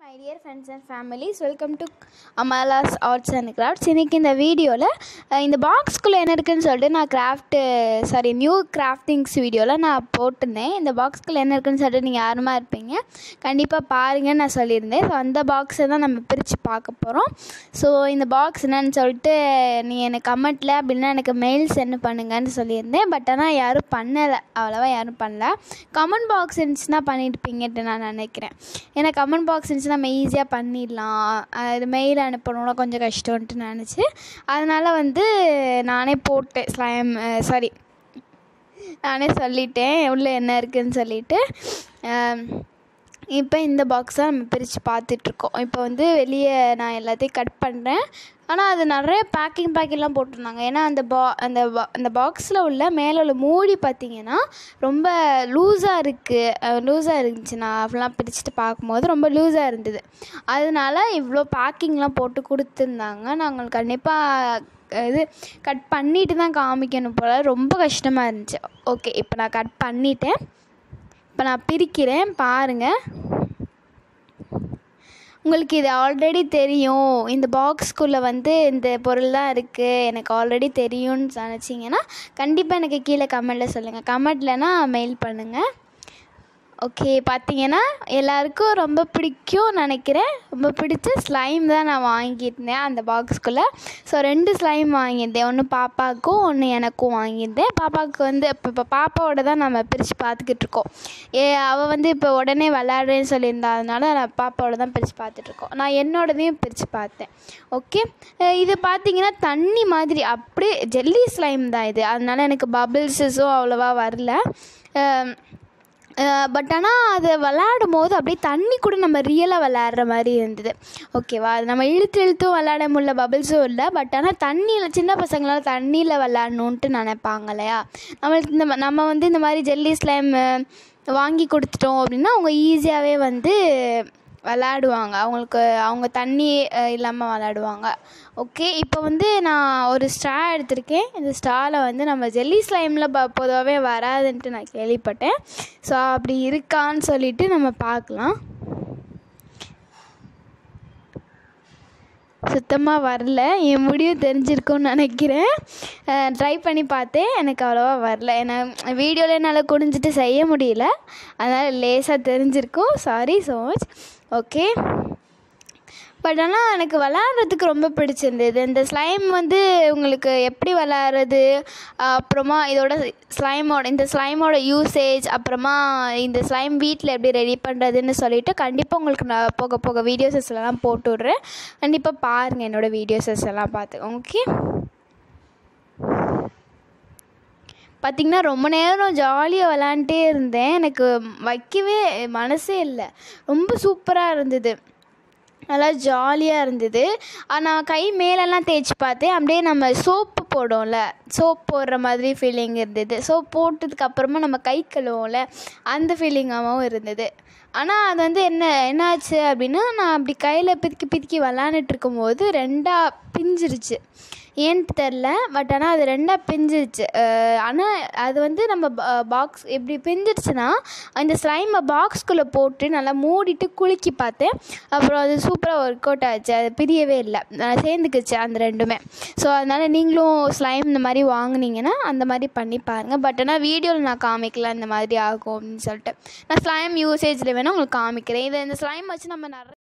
my dear friends and families welcome to Amala's arts and crafts இன்றைக்கி இந்த வீடியோவில் இந்த பாக்ஸ்குள்ளே என்ன இருக்குன்னு சொல்லிட்டு நான் கிராஃப்ட்டு சாரி நியூ கிராஃப்டிங்ஸ் வீடியோவில் நான் போட்டிருந்தேன் இந்த பாக்ஸ்குள்ளே என்ன இருக்குன்னு சொல்லிட்டு நீங்கள் யாருமா இருப்பீங்க கண்டிப்பாக பாருங்கன்னு நான் சொல்லியிருந்தேன் ஸோ அந்த பாக்ஸை தான் நம்ம பிரித்து பார்க்க போகிறோம் ஸோ இந்த பாக்ஸ் என்னன்னு சொல்லிட்டு நீங்கள் எனக்கு கமெண்ட்டில் அப்படின்னா எனக்கு மெயில் சென்ட் பண்ணுங்கன்னு சொல்லியிருந்தேன் பட் ஆனால் யாரும் பண்ணலை அவ்வளோவா யாரும் பண்ணல கமெண்ட் பாக்ஸ் இருந்துச்சுன்னா பண்ணியிருப்பீங்கன்ட்டு நான் நினைக்கிறேன் ஏன்னா கமெண்ட் பாக்ஸ் இருந்துச்சுன்னா நம்ம ஈஸியாக பண்ணிடலாம் அது மெயில் அனுப்பணும்னா கொஞ்சம் கஷ்டம்ன்ட்டு நினச்சி அதனால் வந்து நானே போட்டேன் ஸ்லைம் சாரி நானே சொல்லிட்டேன் உள்ளே என்ன இருக்குதுன்னு சொல்லிட்டு இப்போ இந்த பாக்ஸை நம்ம பிரித்து பார்த்துட்ருக்கோம் இப்போ வந்து வெளியே நான் எல்லாத்தையும் கட் பண்ணுறேன் ஆனால் அது நிறைய பேக்கிங் பேக்கிங்லாம் போட்டிருந்தாங்க ஏன்னா அந்த பா அந்த பா அந்த பாக்ஸில் உள்ள மேலே உள்ள மூடி பார்த்தீங்கன்னா ரொம்ப லூஸாக இருக்குது லூஸாக இருந்துச்சு நான் அப்படிலாம் பிரிச்சுட்டு பார்க்கும்போது ரொம்ப லூஸாக இருந்தது அதனால இவ்வளோ பேக்கிங்லாம் போட்டு கொடுத்துருந்தாங்க நான் உங்களுக்கு கண்டிப்பாக இது கட் பண்ணிட்டு தான் காமிக்கணும் போல் ரொம்ப கஷ்டமாக இருந்துச்சு ஓகே இப்போ நான் கட் பண்ணிட்டேன் இப்போ நான் பிரிக்கிறேன் பாருங்கள் உங்களுக்கு இது ஆல்ரெடி தெரியும் இந்த பாக்ஸ்குள்ளே வந்து இந்த பொருள் தான் இருக்குது எனக்கு ஆல்ரெடி தெரியும்னு நினச்சிங்கன்னா கண்டிப்பாக எனக்கு கீழே கமெண்ட்டில் சொல்லுங்கள் கமெண்ட்லனா மெயில் பண்ணுங்கள் ஓகே பார்த்தீங்கன்னா எல்லாருக்கும் ரொம்ப பிடிக்கும் நினைக்கிறேன் ரொம்ப பிடிச்ச ஸ்லைம் தான் நான் வாங்கியிருந்தேன் அந்த பாக்ஸ்குள்ளே ஸோ ரெண்டு ஸ்லைம் வாங்கியிருந்தேன் ஒன்று பாப்பாவுக்கும் ஒன்று எனக்கும் வாங்கியிருந்தேன் பாப்பாவுக்கு வந்து இப்போ இப்போ பாப்பாவோட தான் நம்ம பிரித்து பார்த்துக்கிட்டு இருக்கோம் ஏ அவள் வந்து இப்போ உடனே விளாடுறேன்னு சொல்லியிருந்தா அதனால நான் பாப்பாவோட தான் பிரித்து பார்த்துட்ருக்கோம் நான் என்னோடதையும் பிரித்து பார்த்தேன் ஓகே இது பார்த்தீங்கன்னா தண்ணி மாதிரி அப்படியே ஜெல்லி ஸ்லைம் தான் இது அதனால எனக்கு பபிள்ஸஸும் அவ்வளோவா வரல பட் ஆனால் அதை விளாடும் போது அப்படியே தண்ணி கூட நம்ம ரியலாக விளாட்ற மாதிரி இருந்தது ஓகேவா அது நம்ம இழுத்து இழுத்தும் விளாட முடியல பபிள்ஸும் இல்லை பட் ஆனால் தண்ணியில் சின்ன பசங்களால் தண்ணியில் விளாட்ணுன்ட்டு நினைப்பாங்க இல்லையா நம்மளுக்கு இந்த நம்ம வந்து இந்த மாதிரி ஜெல்லி ஸ்லைம் வாங்கி கொடுத்துட்டோம் அப்படின்னா அவங்க ஈஸியாகவே வந்து விளாடுவாங்க அவங்களுக்கு அவங்க தண்ணி இல்லாமல் விளாடுவாங்க ஓகே இப்போ வந்து நான் ஒரு ஸ்ட்ரா எடுத்திருக்கேன் இந்த ஸ்ட்ராவில் வந்து நம்ம ஜெல்லி ஸ்லைமில் ப பொதுவாகவே வராதுன்ட்டு நான் கேள்விப்பட்டேன் ஸோ அப்படி இருக்கான்னு சொல்லிட்டு நம்ம பார்க்கலாம் சுத்தமாக வரல என் முடிவு தெரிஞ்சிருக்கும்னு நினைக்கிறேன் ட்ரை பண்ணி பார்த்தேன் எனக்கு அவ்வளோவா வரல ஏன்னா வீடியோவில் என்னால் குடிஞ்சிட்டு செய்ய முடியல அதனால் லேசாக தெரிஞ்சிருக்கும் sorry so much okay but ஆனால் எனக்கு விளாட்றதுக்கு ரொம்ப பிடிச்சிருந்தது இந்த ஸ்லைம் வந்து உங்களுக்கு எப்படி விளாட்றது அப்புறமா இதோட ஸ்லைமோட இந்த ஸ்லைமோட யூசேஜ் அப்புறமா இந்த ஸ்லைம் வீட்டில் எப்படி ரெடி பண்ணுறதுன்னு சொல்லிவிட்டு கண்டிப்பாக உங்களுக்கு நான் போக போக வீடியோஸஸ் எல்லாம் போட்டு விட்றேன் கண்டிப்பாக பாருங்கள் என்னோடய வீடியோஸஸ் எல்லாம் பார்த்து ஓகே பார்த்திங்கன்னா ரொம்ப நேரம் ஜாலியாக விளாண்டுட்டே இருந்தேன் எனக்கு வைக்கவே மனசே இல்லை ரொம்ப சூப்பராக இருந்தது நல்லா ஜாலியாக இருந்தது ஆனால் கை மேலெல்லாம் தேய்ச்சி பார்த்தேன் அப்படியே நம்ம சோப்பு போடும்ல சோப் போடுற மாதிரி ஃபீலிங் இருந்தது சோப் போட்டதுக்கு அப்புறமா நம்ம கை கழுவோம்ல அந்த ஃபீலிங்காகவும் இருந்தது ஆனால் அது வந்து என்ன என்னாச்சு அப்படின்னா நான் அப்படி கையில் பிதுக்கி பிதுக்கி விளாண்டுட்டு இருக்கும்போது ரெண்டாக பிஞ்சிருச்சு ஏன்னு தெரில பட் ஆனால் அது ரெண்டாக பிஞ்சிருச்சு ஆனால் அது வந்து நம்ம பாக்ஸ் எப்படி பிஞ்சிருச்சுன்னா அந்த ஸ்லைமை பாக்ஸ்குள்ளே போட்டு நல்லா மூடிட்டு குலுக்கி பார்த்தேன் அப்புறம் அது சூப்பராக ஒர்க் அவுட் ஆச்சு அது பிரியவே இல்லை சேர்ந்துக்குச்சு அந்த ரெண்டுமே ஸோ அதனால் நீங்களும் ஸ்லைம் இந்த மாதிரி வாங்கினீங்கன்னா அந்த மாதிரி பண்ணி பாருங்கள் பட் ஆனால் வீடியோவில் நான் காமிக்கல இந்த மாதிரி ஆகும் அப்படின்னு சொல்லிட்டு நான் ஸ்லைம் யூசேஜில் வேணால் உங்களுக்கு காமிக்கிறேன் இதை இந்த ஸ்லைம் வச்சு நம்ம நிறைய